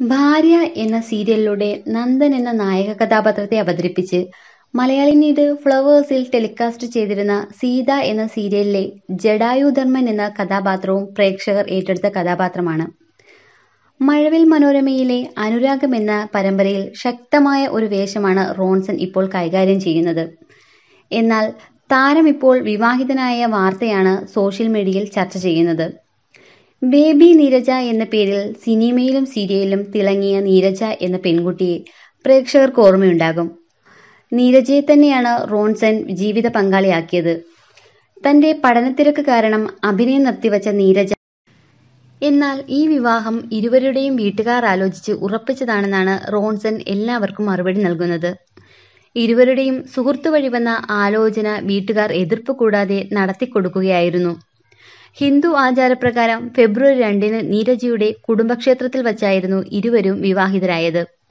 ഭാര്യ എന്ന സീരിയലിലൂടെ നന്ദൻ എന്ന നായക കഥാപാത്രത്തെ അവതരിപ്പിച്ച് മലയാളി നീഡ് ഫ്ലവേഴ്സിൽ ടെലികാസ്റ്റ് ചെയ്തിരുന്ന സീത എന്ന സീരിയലിലെ ജഡായുധർമ്മൻ എന്ന കഥാപാത്രവും പ്രേക്ഷകർ ഏറ്റെടുത്ത കഥാപാത്രമാണ് മഴവിൽ മനോരമയിലെ അനുരാഗം എന്ന പരമ്പരയിൽ ശക്തമായ ഒരു വേഷമാണ് റോൺസൺ ഇപ്പോൾ കൈകാര്യം ചെയ്യുന്നത് എന്നാൽ താരം ഇപ്പോൾ വിവാഹിതനായ വാർത്തയാണ് സോഷ്യൽ മീഡിയയിൽ ചർച്ച ചെയ്യുന്നത് ബേബി നീരജ എന്ന പേരിൽ സിനിമയിലും സീരിയലിലും തിളങ്ങിയ നീരജ എന്ന പെൺകുട്ടിയെ പ്രേക്ഷകർക്ക് ഓർമ്മയുണ്ടാകും നീരജയെ തന്നെയാണ് റോൺസൺ ജീവിത പങ്കാളിയാക്കിയത് തന്റെ പഠനത്തിരക്ക് കാരണം അഭിനയം നിർത്തിവച്ച നീരജ എന്നാൽ ഈ വിവാഹം ഇരുവരുടെയും വീട്ടുകാർ ആലോചിച്ച് ഉറപ്പിച്ചതാണെന്നാണ് റോൺസൺ എല്ലാവർക്കും മറുപടി നൽകുന്നത് ഇരുവരുടെയും സുഹൃത്തു വഴി വന്ന ആലോചന വീട്ടുകാർ എതിർപ്പ് കൂടാതെ നടത്തിക്കൊടുക്കുകയായിരുന്നു ഹിന്ദു ആചാരപ്രകാരം ഫെബ്രുവരി രണ്ടിന് നീരജയുടെ കുടുംബക്ഷേത്രത്തിൽ വച്ചായിരുന്നു ഇരുവരും വിവാഹിതരായത്